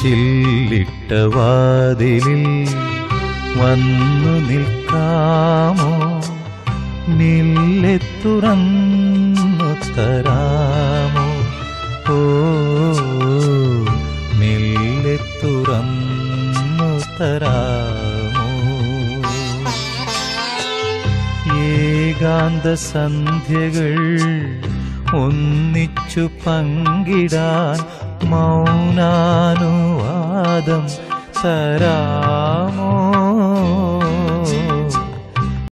ചില്ലിട്ട വാതിലിൽ വന്നു നിൽക്കാമോ നില്ലെ തുറന്നു തരാമോ ഓ മെല്ലെ തുറന്നു തരാമോ ഏകാന്ത സന്ധ്യകൾ ഒന്നിച്ചു പങ്കിടാൻ മൗനാനുവാദം തരാമോ